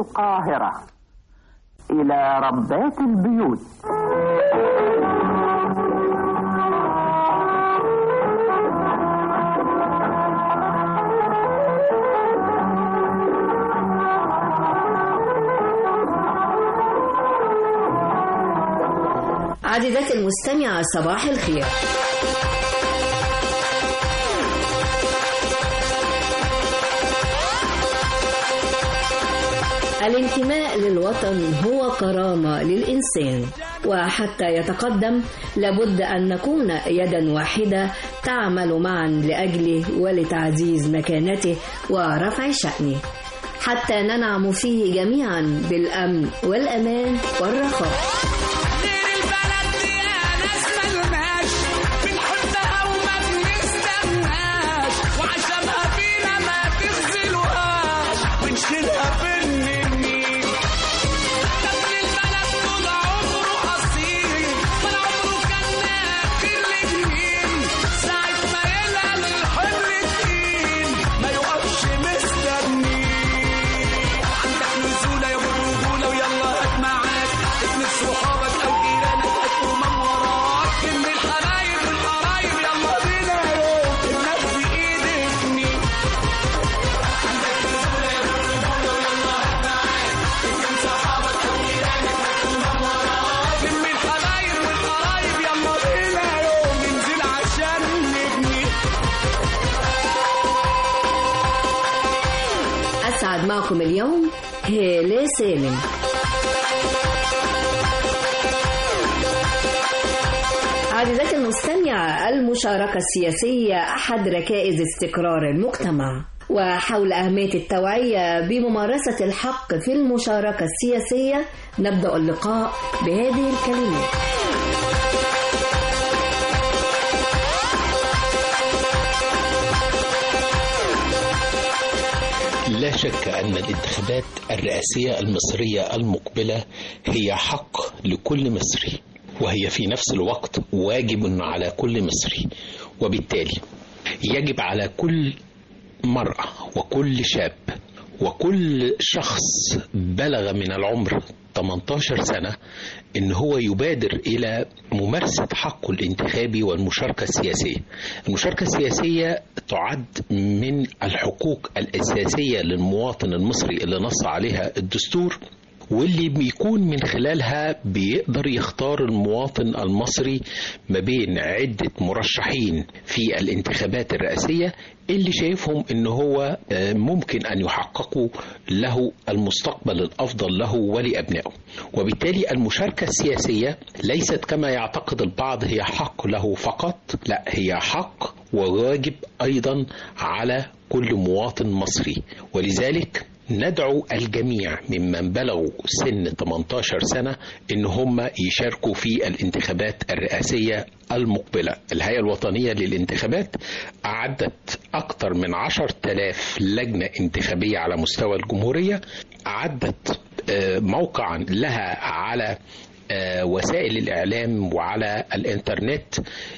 القاهرة إلى ربات البيوت عزيزتي المستمعة صباح الخير الانتماء للوطن هو كرامة للإنسان وحتى يتقدم لابد أن نكون يدا واحدة تعمل معا لأجله ولتعزيز مكانته ورفع شأنه حتى ننعم فيه جميعا بالأمن والأمان والرخاء غير البلد دي ناس ملناش بنحبها وما بنستناش وعشانها فينا ما تغزلوهاش ونشيلها في النميل ابن البلد طول عمره اصيل طول عمره كان ناكل لجميل ساعة ما يلقى الحر تقيل ما يقفش مستني عندك نزولة يا ابو الرجولة ويلا هات معاك ابن صحابك او جيرانك هاتوا من وراك ان الحبايب والقرايب يلا بينا يوم الناس بايد ابني عندك نزولة يا ابو الرجولة ويلا هات معاك ابن صحابك او جيرانك هاتوا من وراك ان الحبايب والقرايب يلا بينا يوم ننزل عشان نبني أسعد معكم اليوم هالة سالم عزيزتي المستمعة المشاركة السياسية أحد ركائز استقرار المجتمع وحول أهمية التوعية بممارسة الحق في المشاركة السياسية نبدأ اللقاء بهذه الكلمات لا شك أن الانتخابات الرئاسية المصرية المقبلة هي حق لكل مصري وهي في نفس الوقت واجب على كل مصري وبالتالي يجب على كل مرأة وكل شاب وكل شخص بلغ من العمر 18 سنة إن هو يبادر إلى ممارسة حقه الانتخابي والمشاركة السياسية المشاركة السياسية تعد من الحقوق الأساسية للمواطن المصري اللي نص عليها الدستور واللي بيكون من خلالها بيقدر يختار المواطن المصري ما بين عدة مرشحين في الانتخابات الرئاسية اللي شايفهم ان هو آه، ممكن ان يحققوا له المستقبل الافضل له ولابنائه وبالتالي المشاركه السياسيه ليست كما يعتقد البعض هي حق له فقط لا هي حق وواجب ايضا على كل مواطن مصري ولذلك ندعو الجميع ممن بلغوا سن 18 سنة إن هم يشاركوا في الانتخابات الرئاسية المقبلة الهيئة الوطنية للانتخابات أعدت أكثر من 10,000 لجنة انتخابية على مستوى الجمهورية أعدت آه، موقعا لها على آه، وسائل الإعلام وعلى الإنترنت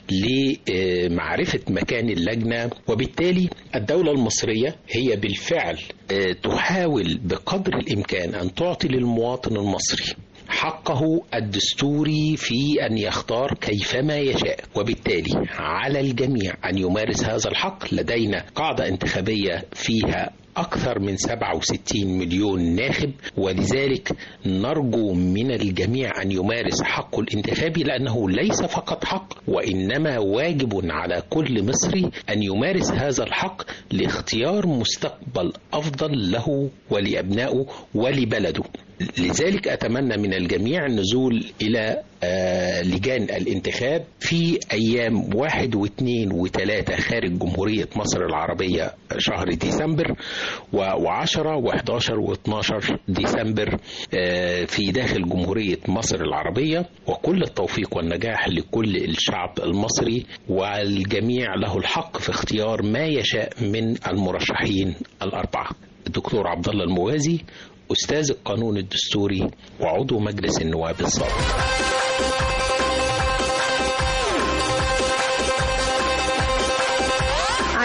لمعرفة مكان اللجنة وبالتالي الدولة المصرية هي بالفعل آه، تحاول بقدر الإمكان أن تعطي للمواطن المصري حقه الدستوري في أن يختار كيفما يشاء وبالتالي على الجميع أن يمارس هذا الحق لدينا قاعدة انتخابية فيها أكثر من 67 مليون ناخب ولذلك نرجو من الجميع أن يمارس حقه الانتخابي لأنه ليس فقط حق وإنما واجب على كل مصري أن يمارس هذا الحق لاختيار مستقبل أفضل له ولأبنائه ولبلده لذلك أتمنى من الجميع النزول إلى آه، لجان الانتخاب في أيام واحد واثنين وثلاثة خارج جمهورية مصر العربية شهر ديسمبر و- وعشرة وحداشر واثناشر ديسمبر آه، في داخل جمهورية مصر العربية وكل التوفيق والنجاح لكل الشعب المصري والجميع له الحق في اختيار ما يشاء من المرشحين الأربعة الدكتور عبد الله الموازي أستاذ القانون الدستوري وعضو مجلس النواب السابق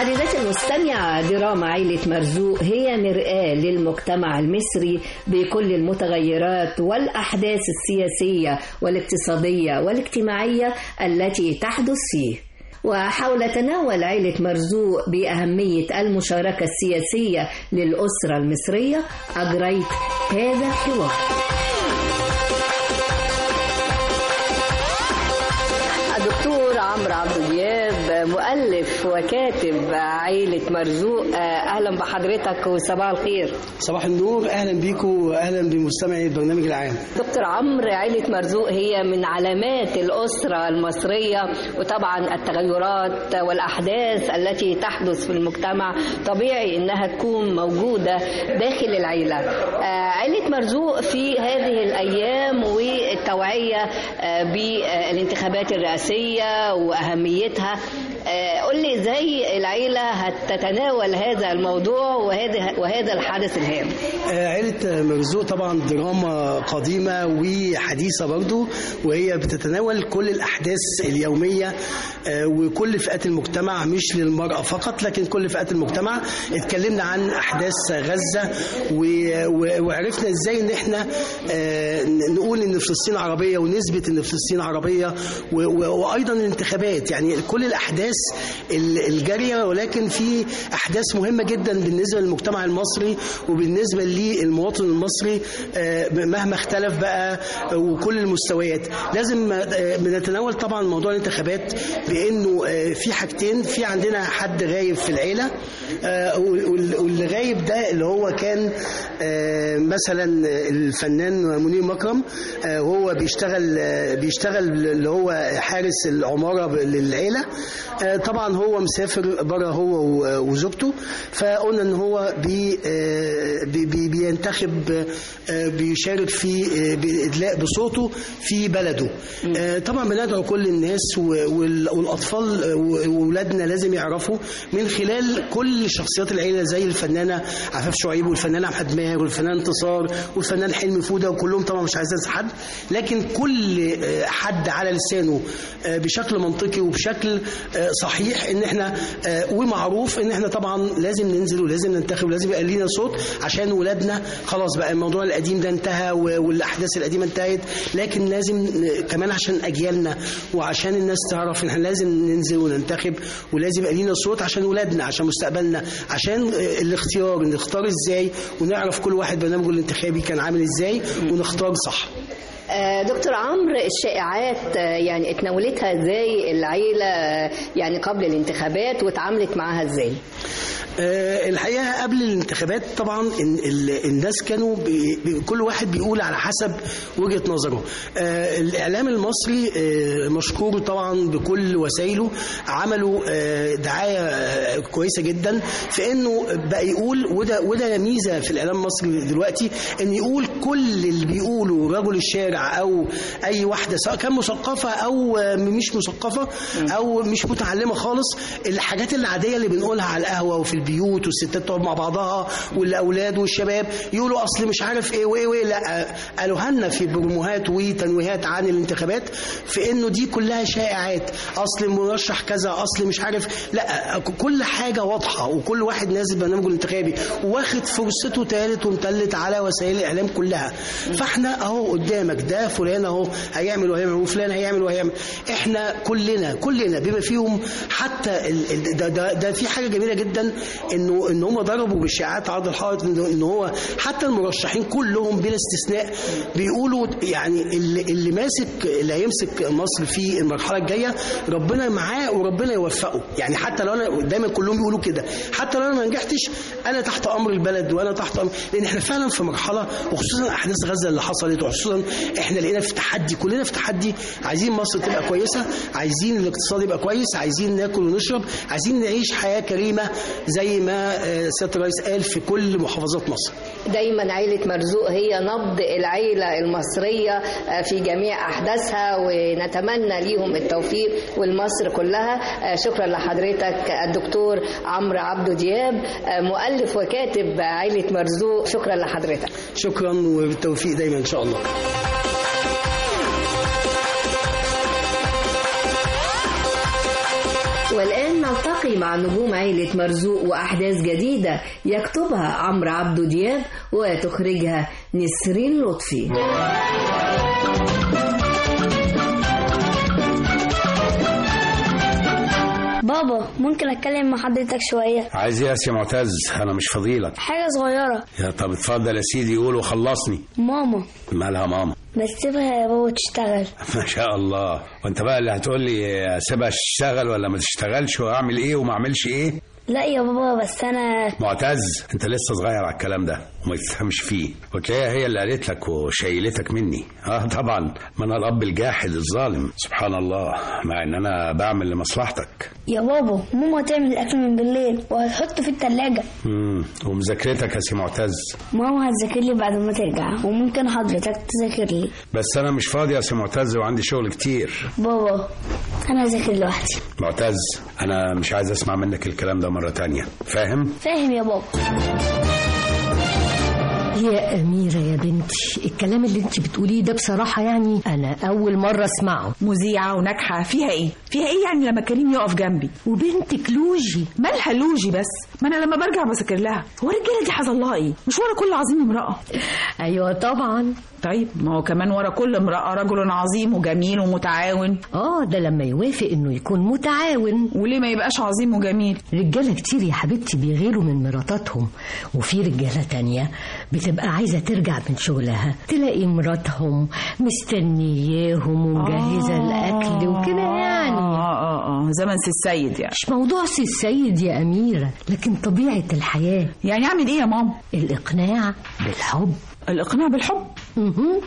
عزيزتي المستمعة دراما عيلة مرزوق هي مرآة للمجتمع المصري بكل المتغيرات والأحداث السياسية والاقتصادية والاجتماعية التي تحدث فيه وحول تناول عيلة مرزوق بأهمية المشاركة السياسية للأسرة المصرية أجريت هذا الحوار الدكتور عمرو عبد دياب مؤلف وكاتب عيلة مرزوق أهلا بحضرتك وصباح الخير صباح النور اهلا بيكم واهلا بمستمعي البرنامج العام دكتور عمرو عيلة مرزوق هي من علامات الأسرة المصرية وطبعا التغيرات والأحداث التي تحدث في المجتمع طبيعي إنها تكون موجودة داخل العيلة آه، عيلة مرزوق في هذه الأيام والتوعية آه، بالانتخابات الرئاسية وأهميتها آه، قل لي ازاي العيلة هتتناول هذا الموضوع وهذا وهذا الحدث الهام آه، عيلة مرزوق طبعا دراما قديمة وحديثة برضو وهي بتتناول كل الأحداث اليومية آه، وكل فئات المجتمع مش للمرأة فقط لكن كل فئات المجتمع اتكلمنا عن أحداث غزة و- و- وعرفنا ازاي ان احنا آه، نقول ان فلسطين عربية ونثبت ان فلسطين عربية و- و- وايضا الانتخابات يعني كل الاحداث ال- الجارية ولكن في احداث مهمة جدا بالنسبة للمجتمع المصري وبالنسبة للمواطن المصري آه، مهما اختلف بقى وكل المستويات لازم آه، بنتناول طبعا موضوع الانتخابات بانه آه، في حاجتين في عندنا حد غايب في العيله آه، وال- واللي غايب ده اللي هو كان آه، مثلا الفنان منير مكرم آه، وهو بيشتغل آه، بيشتغل اللي هو حارس العماره للعيله آه، طبعا هو مسافر بره هو و- وزوجته فقلنا ان هو بي آه، بي- بي- بينتخب آه، بيشارك في آه، بادلاء بصوته في بلده آه، طبعا بندعو كل الناس و- وال- والاطفال آه، واولادنا لازم يعرفوا من خلال كل شخصيات العيله زي الفنانه عفاف شعيب والفنانه احمد ماهر والفنان انتصار والفنان حلمي فوده وكلهم طبعا مش عايز انسى حد لكن كل آه، حد على لسانه آه، بشكل منطقي وبشكل آه، صحيح ان احنا آه، ومعروف ان احنا طبعا لازم ننزل ولازم ننتخب ولازم يبقى لينا صوت عشان ولادنا خلاص بقى الموضوع القديم ده انتهى و- والاحداث القديمه انتهت لكن لازم ن- كمان عشان اجيالنا وعشان الناس تعرف ان احنا لازم ننزل وننتخب ولازم يبقى لينا صوت عشان ولادنا عشان مستقبلنا عشان آه، الاختيار نختار ازاي ونعرف كل واحد برنامجه الانتخابي كان عامل ازاي ونختار صح آه، دكتور عمرو الشائعات آه، يعني اتناولتها ازاي العيلة آه، يعني قبل الانتخابات واتعاملت معاها ازاي آه، الحقيقه قبل الانتخابات طبعا إن ال- الناس كانوا بي بي- كل واحد بيقول على حسب وجهه نظره آه، الاعلام المصري آه، مشكور طبعا بكل وسائله عملوا آه، دعايه آه، كويسه جدا في انه بقى يقول وده وده ميزه في الاعلام المصري دلوقتي ان يقول كل اللي بيقوله رجل الشارع او اي واحده سواء كان مثقفه او آه، مش مثقفه او مش متعلمه خالص الحاجات العاديه اللي بنقولها على القهوه وفي البيوت والستات تقعد مع بعضها والاولاد والشباب يقولوا اصل مش عارف ايه وايه وايه لا قالوها لنا في بروموهات وتنويهات عن الانتخابات في انه دي كلها شائعات اصل المرشح كذا اصل مش عارف لا كل حاجه واضحه وكل واحد نازل برنامجه الانتخابي واخد فرصته تالت ومتلت على وسائل الاعلام كلها فاحنا اهو قدامك ده فلان اهو هيعمل وهيعمل وفلان هيعمل وهيعمل احنا كلنا كلنا بما فيهم حتى ال- ال- ده, ده, ده في حاجه جميله جدا انه ان هم ضربوا بالشائعات عرض الحائط انه إن هو حتى المرشحين كلهم بلا استثناء بيقولوا يعني اللي, اللي ماسك اللي هيمسك مصر في المرحله الجايه ربنا معاه وربنا يوفقه يعني حتى لو انا دايما كلهم بيقولوا كده حتى لو انا ما نجحتش انا تحت امر البلد وانا تحت امر لان احنا فعلا في مرحله وخصوصا احداث غزه اللي حصلت وخصوصا احنا لقينا في تحدي كلنا في تحدي عايزين مصر تبقى كويسه عايزين الاقتصاد يبقى كويس عايزين ناكل ونشرب عايزين نعيش حياه كريمه زي ما آه، سياده الرئيس قال في كل محافظات مصر دايما عيلة مرزوق هي نبض العيلة المصرية آه، في جميع أحداثها ونتمنى ليهم التوفيق والمصر كلها آه، شكرا لحضرتك الدكتور عمرو عبدو دياب آه، مؤلف وكاتب عيلة مرزوق شكرا لحضرتك شكرا وبالتوفيق دايما ان شاء الله والآن نلتقي نلتقي مع نجوم عيلة مرزوق وأحداث جديدة يكتبها عمرو عبدو دياب وتخرجها نسرين لطفي بابا ممكن اتكلم مع حضرتك شويه عايز ايه يا سي معتز انا مش فضيلك حاجه صغيره يا طب اتفضل يا سيدي قول وخلصني ماما مالها ماما ما تسيبها يا بابا تشتغل ما شاء الله وانت بقى اللي هتقول لي اسيبها تشتغل ولا ما تشتغلش واعمل ايه وما اعملش ايه لا يا بابا بس انا معتز انت لسه صغير على الكلام ده وما تفهمش فيه وتلاقيها هي اللي قالت لك وشيلتك مني اه طبعا ما انا الاب الجاحد الظالم سبحان الله مع ان انا بعمل لمصلحتك يا بابا ماما تعمل الاكل من بالليل وهتحطه في التلاجة امم ومذاكرتك يا سي معتز ماما هتذاكر لي بعد ما ترجع وممكن حضرتك تذاكر لي بس انا مش فاضي يا سي معتز وعندي شغل كتير بابا انا هذاكر لوحدي معتز انا مش عايز اسمع منك الكلام ده مرة تانية فاهم فاهم يا بابا يا أميرة يا بنتي الكلام اللي انت بتقوليه ده بصراحة يعني أنا أول مرة أسمعه مذيعة وناجحة فيها ايه؟ فيها ايه يعني لما كريم يقف جنبي؟ وبنتك لوجي مالها لوجي بس؟ ما انا لما برجع بذاكر لها، هو الرجالة دي حصل لها ايه؟ مش ورا كل عظيم امرأة. أيوة طبعا طيب ما هو كمان ورا كل امرأة رجل عظيم وجميل ومتعاون، اه ده لما يوافق انه يكون متعاون وليه ما يبقاش عظيم وجميل؟ رجالة كتير يا حبيبتي بيغيروا من مراتاتهم وفي رجالة تانية بتبقى عايزة ترجع من شغلها تلاقي مراتهم مستنياهم ومجهزة الأكل وكده يعني اه اه اه زمن سي السيد يعني. مش موضوع سي السيد يا أميرة لكن طبيعة الحياة يعني اعمل ايه يا ماما؟ الإقناع بالحب الإقناع بالحب مهم.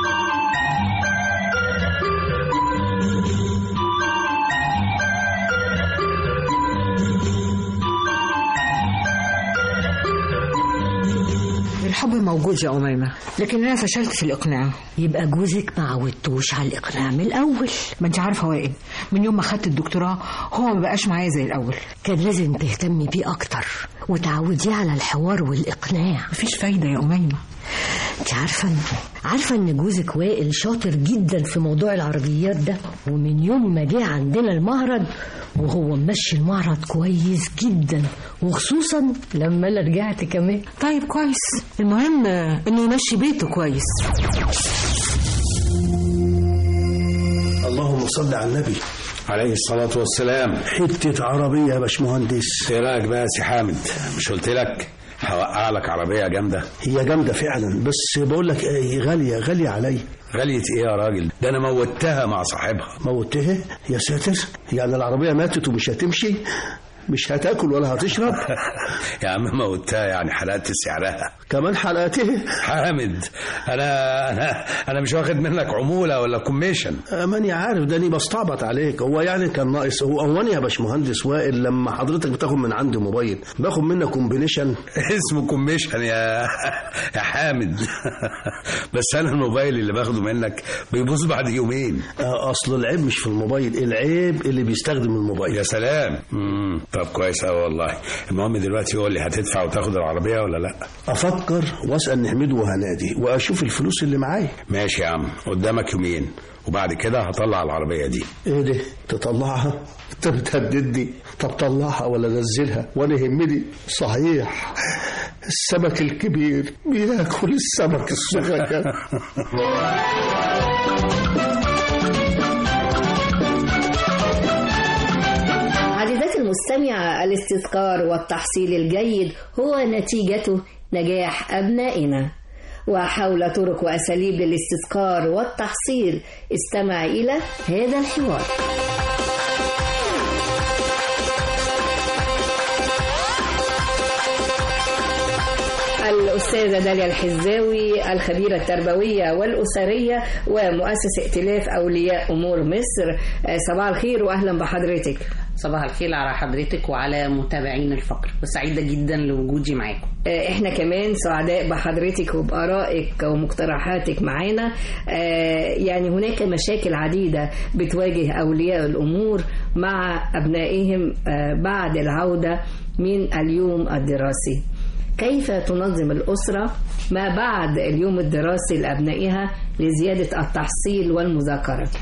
الحب موجود يا أميمة لكن أنا فشلت في الإقناع يبقى جوزك ما عودتوش على الإقناع من الأول ما أنت عارفة وائل من يوم ما خدت الدكتوراه هو ما بقاش معايا زي الأول كان لازم تهتمي بيه أكتر وتعوديه على الحوار والإقناع مفيش فايدة يا أميمة انت عارفة عارفة ان جوزك وائل شاطر جدا في موضوع العربيات ده ومن يوم ما جه عندنا المعرض وهو ماشي المعرض كويس جدا وخصوصا لما انا رجعت كمان طيب كويس المهم آه، إنه يمشي بيته كويس اللهم صل على النبي عليه الصلاة والسلام حتة عربية يا باشمهندس ايه رايك بقى يا سي حامد مش قلت لك هوقع لك عربية جامدة هي جامدة فعلا بس بقول لك ايه غالية غالية عليا غالية ايه يا راجل ده انا موتها مع صاحبها موتها يا ساتر يعني العربية ماتت ومش هتمشي مش هتاكل ولا هتشرب يا عم موتها يعني حلقت سعرها كمان حلقته حامد انا انا انا مش واخد منك عمولة ولا كوميشن ماني عارف ده اني بستعبط عليك هو يعني كان ناقص هو اواني يا باشمهندس وائل لما حضرتك بتاخد من عندي موبايل باخد منك كومبينيشن اسمه كوميشن يا يا حامد بس انا الموبايل اللي باخده منك بيبوظ بعد يومين آه، اصل العيب مش في الموبايل العيب اللي بيستخدم الموبايل يا سلام مم. طب كويس قوي والله المهم دلوقتي قول لي هتدفع وتاخد العربية ولا لا افكر واسال نحمده وهنادي واشوف الفلوس اللي معايا ماشي يا عم قدامك يومين وبعد كده هطلع العربية دي ايه ده تطلعها انت بتهددني طب طلعها ولا نزلها وانا يهمني صحيح السمك الكبير بياكل السمك الصغير عزيزتي المستمعة الاستذكار والتحصيل الجيد هو نتيجة نجاح أبنائنا وحول طرق وأساليب للاستذكار والتحصيل استمع إلى هذا الحوار الأستاذة داليا الحزاوي الخبيرة التربوية والأسرية ومؤسس ائتلاف أولياء أمور مصر آه، صباح الخير وأهلا بحضرتك صباح الخير على حضرتك وعلى متابعين الفقر وسعيدة جدا لوجودي معاكم آه، احنا كمان سعداء بحضرتك وبآرائك ومقترحاتك معانا آه، يعني هناك مشاكل عديدة بتواجه أولياء الأمور مع أبنائهم آه، بعد العودة من اليوم الدراسي كيف تنظم الأسرة ما بعد اليوم الدراسي لأبنائها لزيادة التحصيل والمذاكرة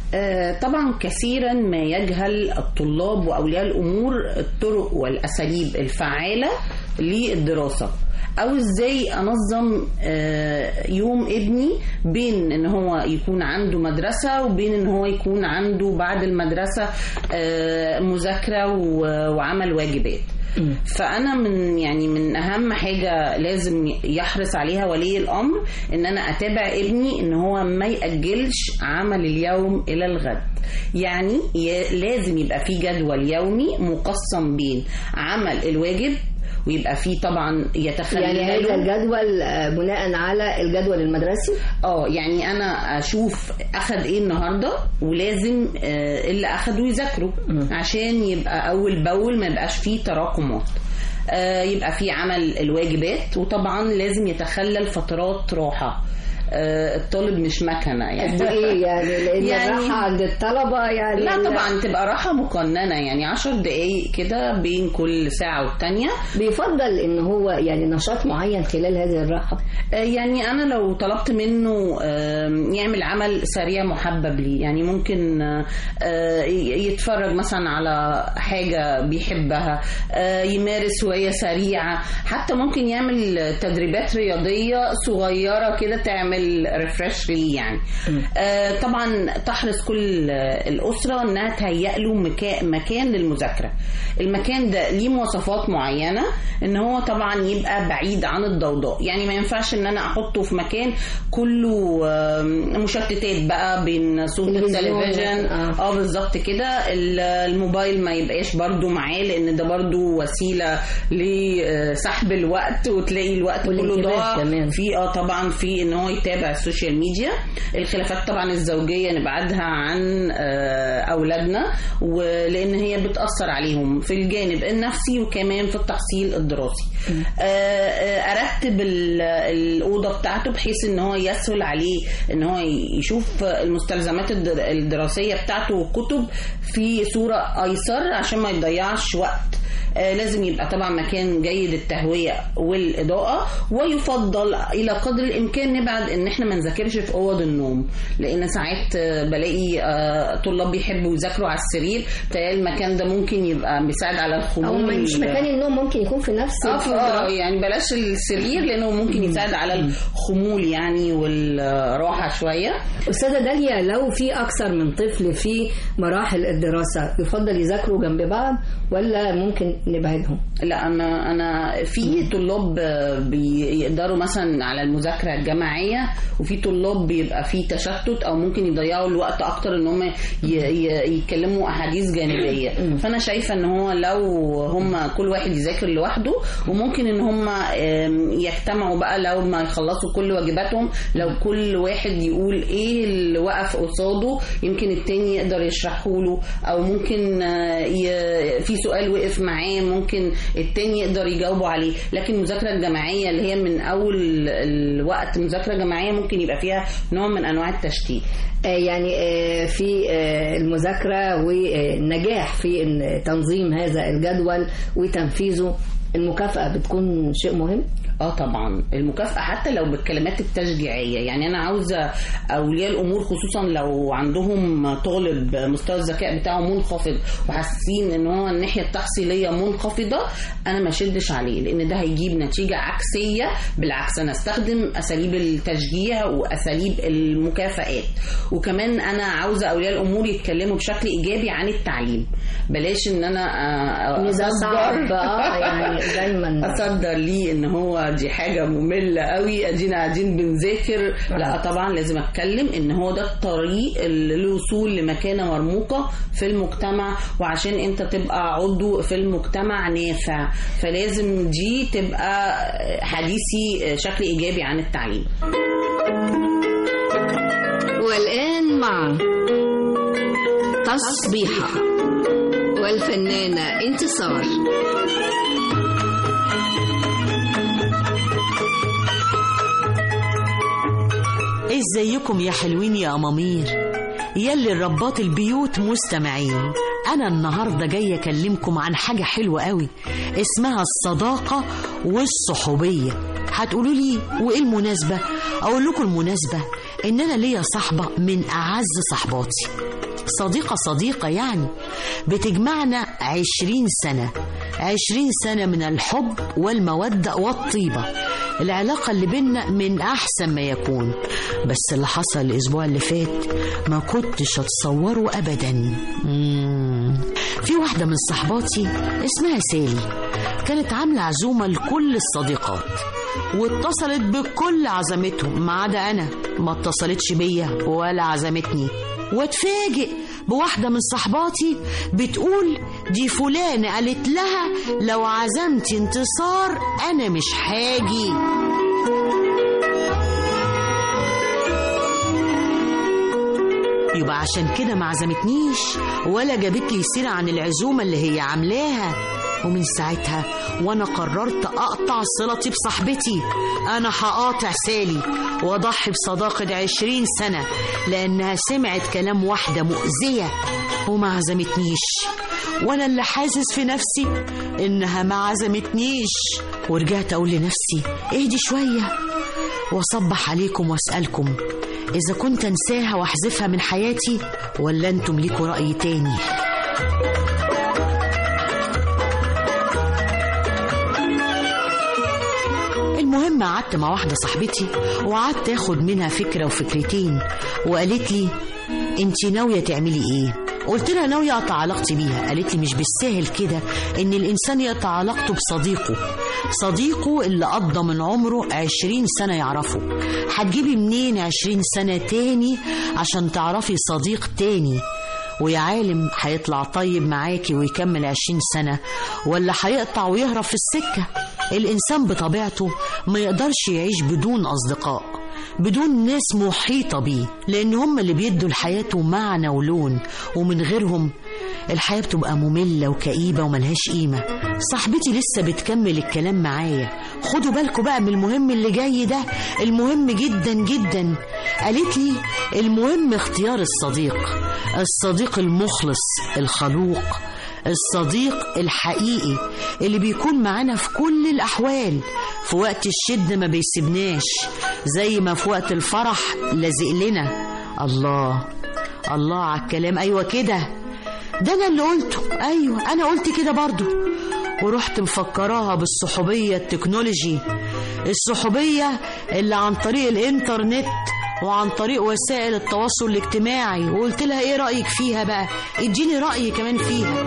آه، طبعا كثيرا ما يجهل الطلاب واولياء الامور الطرق والاساليب الفعاله للدراسه او ازاي انظم آه، يوم ابني بين ان هو يكون عنده مدرسه وبين ان هو يكون عنده بعد المدرسه آه، مذاكره و- وعمل واجبات فانا من يعني من اهم حاجه لازم يحرص عليها ولي الامر ان انا اتابع ابني ان هو ما ياجلش عمل اليوم الى الغد يعني ي- لازم يبقى في جدول يومي مقسم بين عمل الواجب ويبقى فيه طبعا يتخلل يعني هذا الجدول آه، بناء على الجدول المدرسي اه يعني انا اشوف اخد ايه النهارده ولازم آه، اللي اخده يذاكره عشان يبقى اول باول ما يبقاش فيه تراكمات آه، يبقى فيه عمل الواجبات وطبعا لازم يتخلل فترات راحه آه، الطالب مش مكنه يعني قد ايه يعني لان يعني- الراحه عند الطلبه يعني لا طبعا تبقى راحه مقننه يعني عشر دقايق كده بين كل ساعه والتانيه بيفضل ان هو يعني نشاط معين خلال هذه الراحه آه، يعني انا لو طلبت منه آم، يعمل عمل سريع محبب ليه يعني ممكن آه، آه، يتفرج مثلا على حاجه بيحبها آه، يمارس هوايه سريعه حتى ممكن يعمل تدريبات رياضيه صغيره كده تعمل ريفرش ليه يعني آه، طبعا تحرص كل آه، الاسره انها تهيئ له مكا- مكان للمذاكره المكان ده ليه مواصفات معينه ان هو طبعا يبقى بعيد عن الضوضاء يعني ما ينفعش ان انا احطه في مكان كله آم، مشتتات بقى بين صوت تلفزيون. التلفزيون آه. اه بالظبط كده ال- الموبايل ما يبقاش برضو معاه لان ده برضو وسيله لسحب الوقت وتلاقي الوقت كله والانتباه ضاع كمان. في اه طبعا في ان هو يتابع السوشيال ميديا الخلافات طبعا الزوجيه نبعدها عن آه، اولادنا ولان هي بتاثر عليهم في الجانب النفسي وكمان في التحصيل الدراسي آه، آه، ارتب ال- الاوضه بتاعته بحيث ان هو يسهل عليه ان هو يشوف المستلزمات الد- الدراسيه بتاعته والكتب في صوره ايسر عشان ما يضيعش وقت آه، لازم يبقى طبعا مكان جيد التهويه والاضاءه ويفضل الى قدر الامكان نبعد ان احنا ما نذاكرش في اوض النوم لان ساعات آه، بلاقي آه، طلاب بيحبوا يذاكروا على السرير تلاقي المكان ده ممكن يبقى بيساعد على او الخمول مش مكان النوم ممكن يكون في نفس اه ف- الفترة. آه، يعني بلاش السرير لانه ممكن يساعد على الخمول يعني والراحه شويه استاذه داليا لو في اكثر من طفل في مراحل الدراسه يفضل يذاكروا جنب بعض ولا ممكن نبعدهم لا انا انا في طلاب بيقدروا مثلا على المذاكره الجماعيه وفي طلاب بيبقى في تشتت او ممكن يضيعوا الوقت اكتر ان هم ي- ي- يتكلموا احاديث جانبيه فانا شايفه ان هو لو هم كل واحد يذاكر لوحده وممكن ان هم آم، يجتمعوا بقى لو ما يخلصوا كل واجباتهم لو كل واحد يقول ايه اللي وقف قصاده يمكن التاني يقدر يشرحه له او ممكن آه، ي- في سؤال وقف معاه ممكن التاني يقدر يجاوبه عليه لكن المذاكره الجماعيه اللي هي من اول الوقت مذاكره جماعيه ممكن يبقى فيها نوع من انواع التشتيت آه، يعني آه، في آه، المذاكرة والنجاح في إن تنظيم هذا الجدول وتنفيذه المكافأة بتكون شيء مهم اه طبعا المكافأة حتى لو بالكلمات التشجيعية يعني أنا عاوزة أولياء الأمور خصوصا لو عندهم طالب مستوى الذكاء بتاعه منخفض وحاسين إن هو الناحية التحصيلية منخفضة أنا ما شدش عليه لأن ده هيجيب نتيجة عكسية بالعكس أنا استخدم أساليب التشجيع وأساليب المكافآت وكمان أنا عاوزة أولياء الأمور يتكلموا بشكل إيجابي عن التعليم بلاش إن أنا آه، إن ده أصدر- صعب اه يعني دايما اصدر ليه ان هو دي حاجه ممله قوي ادينا قاعدين بنذاكر لا طبعا لازم اتكلم ان هو ده الطريق للوصول لمكانه مرموقه في المجتمع وعشان انت تبقى عضو في المجتمع نافع فلازم دي تبقى حديثي شكل ايجابي عن التعليم والآن مع تصبيحة والفنانة انتصار ازيكم يا حلوين يا امامير يلي الرباط البيوت مستمعين انا النهارده جايه اكلمكم عن حاجه حلوه قوي اسمها الصداقه والصحوبيه هتقولوا لي وايه المناسبه اقول لكم المناسبه ان انا ليا صاحبه من اعز صحباتي صديقة صديقة يعني بتجمعنا عشرين سنة عشرين سنة من الحب والمودة والطيبة العلاقة اللي بينا من أحسن ما يكون بس اللي حصل الأسبوع اللي فات ما كنتش أتصوره أبدا مم. في واحدة من صحباتي اسمها سالي كانت عاملة عزومة لكل الصديقات واتصلت بكل عزمتهم ما عدا أنا ما اتصلتش بيا ولا عزمتني واتفاجئ بواحدة من صحباتي بتقول دي فلانة قالت لها لو عزمتي انتصار أنا مش حاجي يبقى عشان كده ما عزمتنيش ولا جابت لي سيرة عن العزومة اللي هي عاملاها ومن ساعتها وانا قررت اقطع صلتي بصاحبتي انا هقاطع سالي واضحي بصداقة عشرين سنة لانها سمعت كلام واحدة مؤذية وما عزمتنيش وانا اللي حاسس في نفسي انها ما عزمتنيش ورجعت اقول لنفسي اهدي شوية واصبح عليكم واسألكم اذا كنت انساها واحذفها من حياتي ولا انتم ليكوا رأي تاني المهم قعدت مع واحدة صاحبتي وقعدت اخد منها فكرة وفكرتين وقالت لي انت ناوية تعملي ايه قلت لها ناوية اقطع علاقتي بيها قالت لي مش بالسهل كده ان الانسان يقطع علاقته بصديقه صديقه اللي قضى من عمره عشرين سنة يعرفه هتجيبي منين عشرين سنة تاني عشان تعرفي صديق تاني ويا عالم هيطلع طيب معاكي ويكمل عشرين سنة ولا هيقطع ويهرب في السكة الإنسان بطبيعته ما يقدرش يعيش بدون أصدقاء بدون ناس محيطة بيه لأن هم اللي بيدوا لحياته معنى ولون ومن غيرهم الحياة بتبقى مملة وكئيبة وملهاش قيمة صاحبتي لسه بتكمل الكلام معايا خدوا بالكم بقى من المهم اللي جاي ده المهم جدا جدا قالت لي المهم اختيار الصديق الصديق المخلص الخلوق الصديق الحقيقي اللي بيكون معانا في كل الأحوال في وقت الشدة ما بيسيبناش زي ما في وقت الفرح لازق لنا الله الله على الكلام أيوة كده ده أنا اللي قلته أيوة أنا قلت كده برضو ورحت مفكراها بالصحوبية التكنولوجي الصحوبية اللي عن طريق الإنترنت وعن طريق وسائل التواصل الاجتماعي وقلت لها ايه رأيك فيها بقى اديني رأيي كمان فيها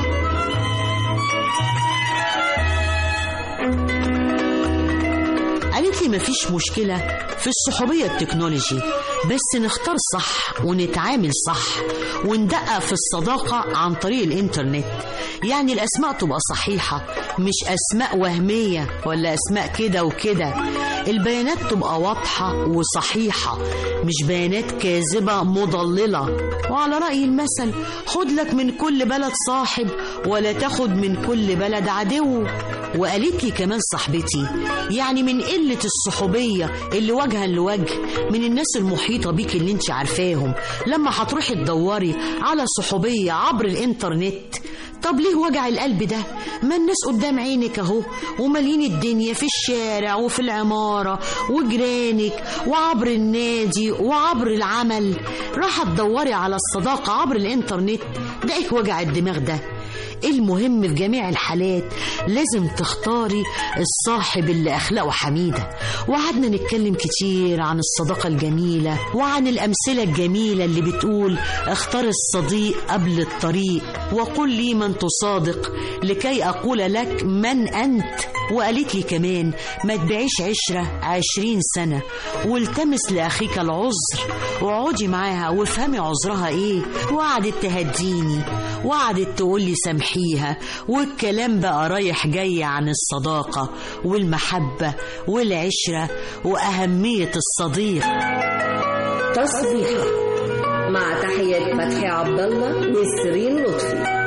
قالت لي مفيش مشكلة في الصحوبية التكنولوجي بس نختار صح ونتعامل صح وندقق في الصداقة عن طريق الإنترنت يعني الأسماء تبقى صحيحة مش أسماء وهمية ولا أسماء كده وكده البيانات تبقى واضحة وصحيحة مش بيانات كاذبة مضللة وعلى رأي المثل خد لك من كل بلد صاحب ولا تاخد من كل بلد عدو وقالت لي كمان صاحبتي يعني من قلة الصحوبية اللي وجها لوجه من الناس المحيطة بيك اللي انت عارفاهم لما هتروحي تدوري على صحوبية عبر الانترنت طب ليه وجع القلب ده ما الناس قدام عينك اهو ومالين الدنيا في الشارع وفي العمارة وجيرانك وعبر النادي وعبر العمل راح تدوري على الصداقة عبر الانترنت ده ايه وجع الدماغ ده المهم في جميع الحالات لازم تختاري الصاحب اللي أخلاقه حميدة وقعدنا نتكلم كتير عن الصداقة الجميلة وعن الأمثلة الجميلة اللي بتقول اختار الصديق قبل الطريق وقل لي من تصادق لكي أقول لك من أنت وقالت لي كمان ما تبيعيش عشرة عشرين سنة والتمس لأخيك العذر واقعدي معاها وافهمي عذرها ايه وقعدت تهديني وقعدت تقول لي سامحيها والكلام بقى رايح جاي عن الصداقة والمحبة والعشرة وأهمية الصديق تصبيحة مع تحية فتحي عبد الله نسرين لطفي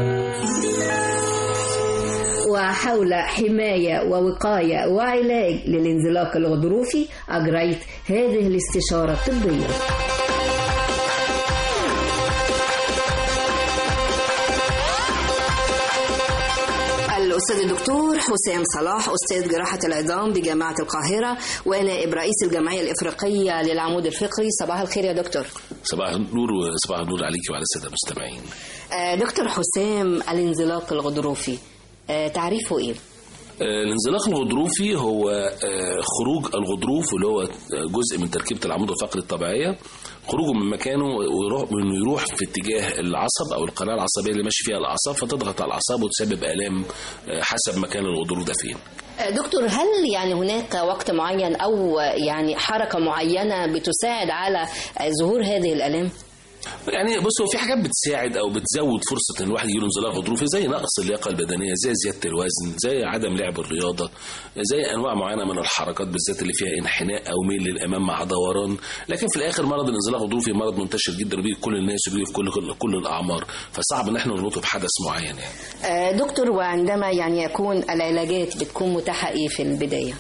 وحول حماية ووقاية وعلاج للانزلاق الغضروفي أجريت هذه الاستشارة الطبية الأستاذ الأستاذ الدكتور حسام صلاح أستاذ جراحة العظام بجامعة القاهرة ونائب رئيس الجمعية الإفريقية للعمود الفقري صباح الخير يا دكتور صباح النور وصباح النور عليك وعلى الساده المستمعين آه، دكتور حسام الانزلاق الغضروفي آه، تعريفه إيه؟ آه، الانزلاق الغضروفي هو آه، خروج الغضروف اللي هو جزء من تركيبه العمود الفقري الطبيعيه خروجه من مكانه ويروح انه يروح في اتجاه العصب او القناه العصبيه اللي ماشي فيها الاعصاب فتضغط على الاعصاب وتسبب الام آه، حسب مكان الغضروف ده فين آه، دكتور هل يعني هناك وقت معين أو يعني حركة معينة بتساعد على آه، ظهور هذه الآلام؟ يعني بص هو في حاجات بتساعد او بتزود فرصه ان الواحد يجيله انزلاق غضروفي زي نقص اللياقه البدنيه زي زياده الوزن زي عدم لعب الرياضه زي انواع معينه من الحركات بالذات اللي فيها انحناء او ميل للامام مع دوران لكن في الاخر مرض الانزلاق الغضروفي مرض منتشر جدا وبيجي كل الناس وبيجي في كل كل الاعمار فصعب ان احنا نربطه بحدث معين يعني آه، دكتور وعندما يعني يكون العلاجات بتكون متاحة إيه في البداية؟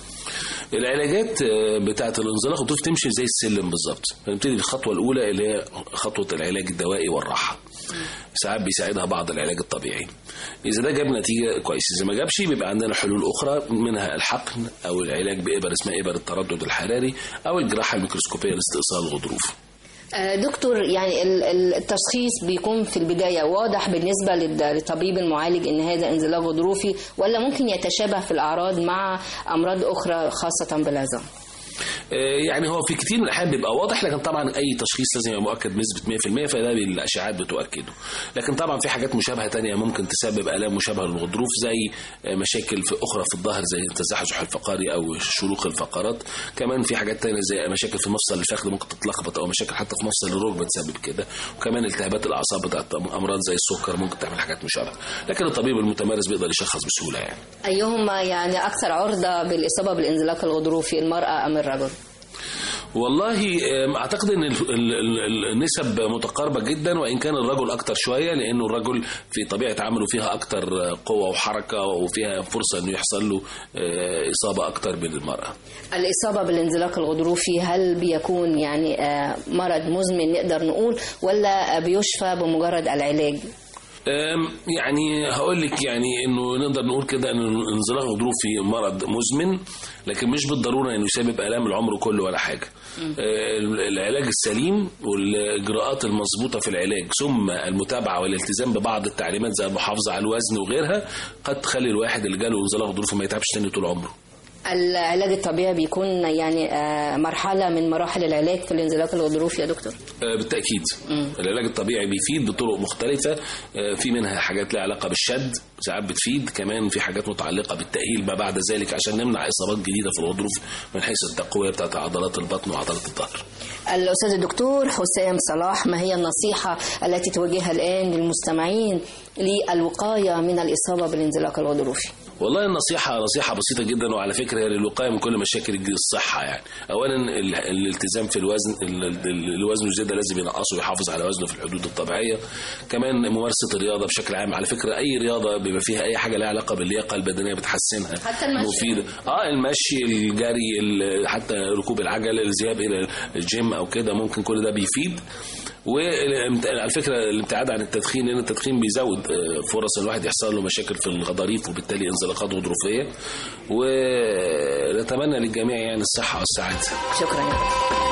العلاجات آه، بتاعه الانزلاق الغضروفي تمشي زي السلم بالظبط فنبتدي بالخطوه الاولى اللي هي خطوه العلاج الدوائي والراحه ساعات بيساعدها بعض العلاج الطبيعي اذا ده جاب نتيجه كويس اذا ما جابش بيبقى عندنا حلول اخرى منها الحقن او العلاج بابر اسمها ابر التردد الحراري او الجراحه الميكروسكوبيه لاستئصال الغضروف آه، دكتور يعني ال- ال- التشخيص بيكون في البداية واضح بالنسبة للد- للطبيب المعالج إن هذا انزلاق غضروفي ولا ممكن يتشابه في الأعراض مع أمراض أخرى خاصة بالعظام؟ آه، يعني هو في كتير من الاحيان بيبقى واضح لكن طبعا اي تشخيص لازم يبقى مؤكد بنسبه 100% فده الاشعاعات بتؤكده لكن طبعا في حاجات مشابهه تانية ممكن تسبب الام مشابهه للغضروف زي آه، مشاكل في اخرى في الظهر زي التزحزح الفقري او شروخ الفقرات كمان في حاجات تانية زي مشاكل في مفصل الفخذ ممكن تتلخبط او مشاكل حتى في مفصل الركبه تسبب كده وكمان التهابات الاعصاب بتاعت امراض زي السكر ممكن تعمل حاجات مشابهه لكن الطبيب المتمرس بيقدر يشخص بسهوله يعني أيهما يعني أكثر عرضة بالإصابة بالانزلاق الغضروفي المرأة أم الرجل؟ والله آم، اعتقد ان ال- ال- ال- النسب متقاربه جدا وان كان الرجل اكتر شويه لانه الرجل في طبيعه عمله فيها اكتر قوه وحركه وفيها فرصه انه يحصل له آه، اصابه اكتر من المراه الإصابة بالانزلاق الغضروفي هل بيكون يعني آه، مرض مزمن نقدر نقول ولا بيشفى بمجرد العلاج؟ أم، يعني هقول لك يعني انه نقدر نقول كده ان الانزلاق الغضروفي مرض مزمن لكن مش بالضروره انه يسبب الام العمر كله ولا حاجه آه، العلاج السليم والاجراءات المضبوطه في العلاج ثم المتابعه والالتزام ببعض التعليمات زي المحافظه على الوزن وغيرها قد تخلي الواحد اللي جاله انزلاق غضروفي ما يتعبش تاني طول عمره العلاج الطبيعي بيكون يعني آه، مرحلة من مراحل العلاج في الانزلاق الغضروفي يا دكتور؟ آه، بالتأكيد العلاج الطبيعي بيفيد بطرق مختلفة آه، في منها حاجات لها علاقة بالشد ساعات بتفيد كمان في حاجات متعلقة بالتأهيل ما بعد ذلك عشان نمنع إصابات جديدة في الغضروف من حيث التقوية بتاعت عضلات البطن وعضلات الظهر الأستاذ الدكتور حسام صلاح ما هي النصيحة التي توجهها الآن للمستمعين للوقاية من الإصابة بالانزلاق الغضروفي؟ والله النصيحة نصيحة بسيطة جدا وعلى فكرة هي للوقاية من كل مشاكل الصحة يعني أولا ال- الالتزام في الوزن ال- ال- الوزن الزيادة لازم ينقصه ويحافظ على وزنه في الحدود الطبيعية كمان ممارسة الرياضة بشكل عام على فكرة أي رياضة بيبقى فيها أي حاجة لها علاقة باللياقة البدنية بتحسنها حتى المشي. مفيدة اه المشي الجري ال- حتى ركوب العجل الذهاب إلى الجيم أو كده ممكن كل ده بيفيد وعلى فكره الابتعاد عن التدخين لان التدخين بيزود آه، فرص الواحد يحصل له مشاكل في الغضاريف وبالتالي انزلاقات غضروفيه ونتمنى للجميع يعني الصحه والسعاده شكرا يا دكتور.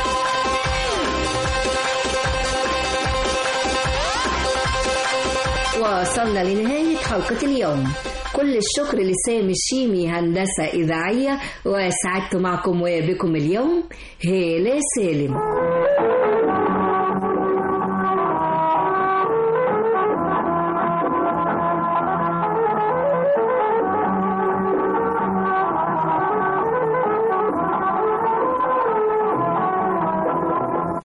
وصلنا لنهاية حلقة اليوم كل الشكر لسامي الشيمي هندسة إذاعية وسعدت معكم وبكم اليوم هالة سالم